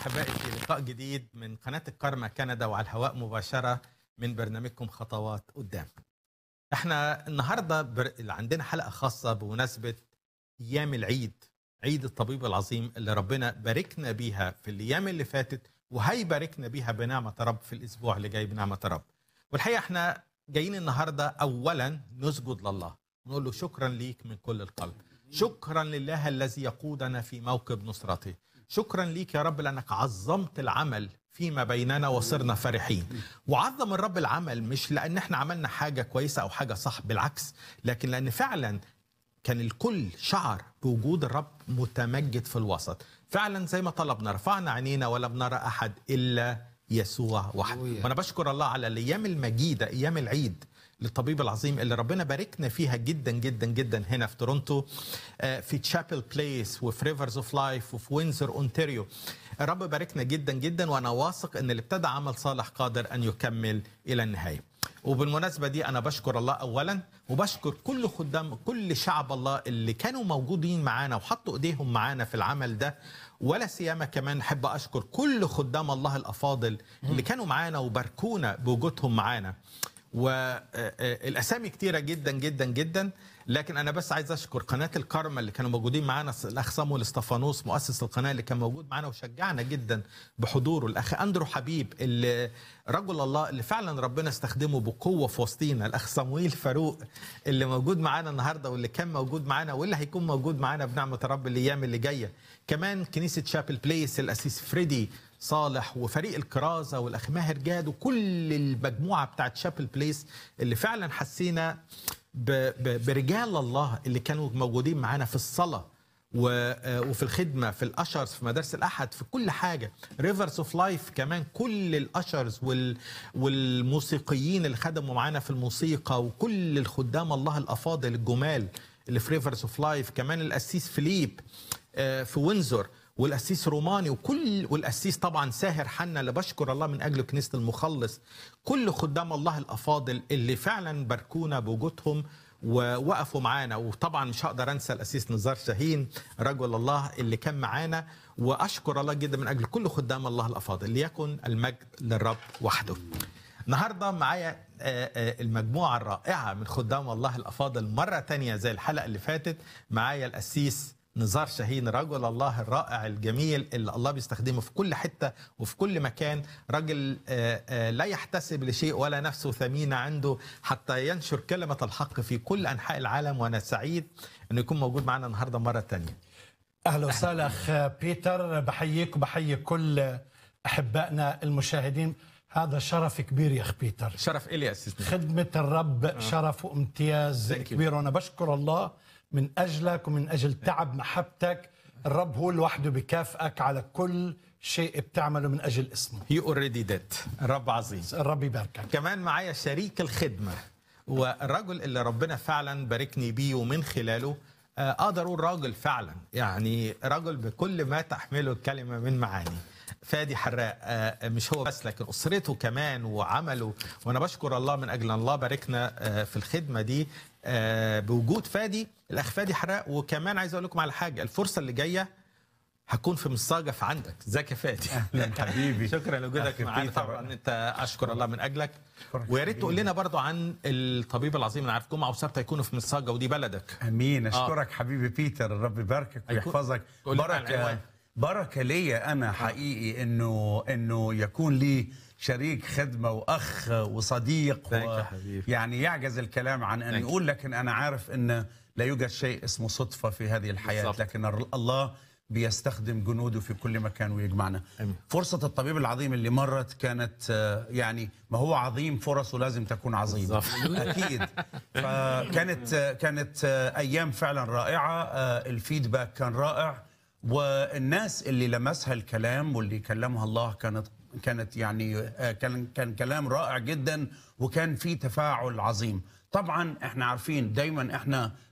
احبائي في لقاء جديد من قناه الكرمة كندا وعلى الهواء مباشره من برنامجكم خطوات قدام. احنا النهارده بر... عندنا حلقه خاصه بمناسبه ايام العيد عيد الطبيب العظيم اللي ربنا باركنا بيها في الايام اللي فاتت وهيباركنا بيها بنعمه رب في الاسبوع اللي جاي بنعمه رب. والحقيقه احنا جايين النهارده اولا نسجد لله نقول له شكرا ليك من كل القلب. شكرا لله الذي يقودنا في موكب نصرته. شكرا ليك يا رب لانك عظمت العمل فيما بيننا وصرنا فرحين وعظم الرب العمل مش لان احنا عملنا حاجه كويسه او حاجه صح بالعكس لكن لان فعلا كان الكل شعر بوجود الرب متمجد في الوسط فعلا زي ما طلبنا رفعنا عينينا ولا بنرى احد الا يسوع وحده وانا بشكر الله على الايام المجيده ايام العيد للطبيب العظيم اللي ربنا باركنا فيها جدا جدا جدا هنا في تورونتو في تشابل بليس وفي ريفرز اوف لايف وفي وينزر اونتاريو الرب باركنا جدا جدا وانا واثق ان اللي ابتدى عمل صالح قادر ان يكمل الى النهايه وبالمناسبه دي انا بشكر الله اولا وبشكر كل خدام كل شعب الله اللي كانوا موجودين معانا وحطوا ايديهم معانا في العمل ده ولا سيما كمان احب اشكر كل خدام الله الافاضل اللي كانوا معانا وباركونا بوجودهم معانا والاسامي كتيره جدا جدا جدا لكن انا بس عايز اشكر قناه الكرمه اللي كانوا موجودين معانا الاخ صامويل استفانوس مؤسس القناه اللي كان موجود معانا وشجعنا جدا بحضوره الاخ اندرو حبيب اللي رجل الله اللي فعلا ربنا استخدمه بقوه في وسطينا الاخ صمويل فاروق اللي موجود معانا النهارده واللي كان موجود معانا واللي هيكون موجود معانا بنعمه الرب الايام اللي جايه كمان كنيسه شابل بليس الاسيس فريدي صالح وفريق الكرازة والأخ ماهر جاد وكل المجموعة بتاعت شابل بليس اللي فعلا حسينا ب ب برجال الله اللي كانوا موجودين معانا في الصلاة وفي الخدمة في الأشرز في مدارس الأحد في كل حاجة ريفرز اوف لايف كمان كل الأشرز وال والموسيقيين اللي خدموا معانا في الموسيقى وكل الخدام الله الأفاضل الجمال اللي في ريفرز اوف لايف كمان الأسيس فيليب في وينزور والقسيس روماني وكل والقسيس طبعا ساهر حنا اللي بشكر الله من اجل كنيسه المخلص كل خدام الله الافاضل اللي فعلا باركونا بوجودهم ووقفوا معانا وطبعا مش هقدر انسى الاسيس نزار شاهين رجل الله اللي كان معانا واشكر الله جدا من اجل كل خدام الله الافاضل ليكن المجد للرب وحده النهارده معايا المجموعه الرائعه من خدام الله الافاضل مره تانية زي الحلقه اللي فاتت معايا الاسيس نزار شاهين رجل الله الرائع الجميل اللي الله بيستخدمه في كل حتة وفي كل مكان رجل لا يحتسب لشيء ولا نفسه ثمينة عنده حتى ينشر كلمة الحق في كل أنحاء العالم وأنا سعيد أنه يكون موجود معنا النهاردة مرة تانية أهلا وسهلا أخ بيتر بحييك وبحيي كل أحبائنا المشاهدين هذا شرف كبير يا أخ بيتر شرف إلي أسيس خدمة الرب آه. شرف وامتياز كبير وأنا بشكر الله من أجلك ومن أجل تعب محبتك الرب هو لوحده بكافئك على كل شيء بتعمله من أجل اسمه هي اوريدي ديد الرب عظيم الرب يباركك كمان معايا شريك الخدمة والرجل اللي ربنا فعلا باركني بيه ومن خلاله اقدر اقول راجل فعلا يعني رجل بكل ما تحمله الكلمه من معاني فادي حراق مش هو بس لكن اسرته كمان وعمله وانا بشكر الله من اجل الله باركنا في الخدمه دي بوجود فادي الاخ فادي حراق وكمان عايز اقول لكم على حاجه الفرصه اللي جايه هكون في مصاجة في عندك ازيك يا فادي حبيبي شكرا لوجودك معانا طبعا انت اشكر الله من اجلك ويا ريت تقول لنا برضو عن الطبيب العظيم انا عارف جمعه وسبت هيكونوا في مصاجة ودي بلدك امين اشكرك آه. حبيبي بيتر الرب يباركك ويحفظك بركه بركه ليا انا حقيقي انه انه يكون لي شريك خدمه واخ وصديق و... يعني يعجز الكلام عن ان يقول لكن انا عارف ان لا يوجد شيء اسمه صدفه في هذه الحياه بالزبط. لكن الله بيستخدم جنوده في كل مكان ويجمعنا أمين. فرصة الطبيب العظيم اللي مرت كانت يعني ما هو عظيم فرصه لازم تكون عظيم أكيد فكانت كانت أيام فعلا رائعة الفيدباك كان رائع والناس اللي لمسها الكلام واللي كلمها الله كانت كانت يعني كان كان كلام رائع جدا وكان في تفاعل عظيم طبعا احنا عارفين دايما احنا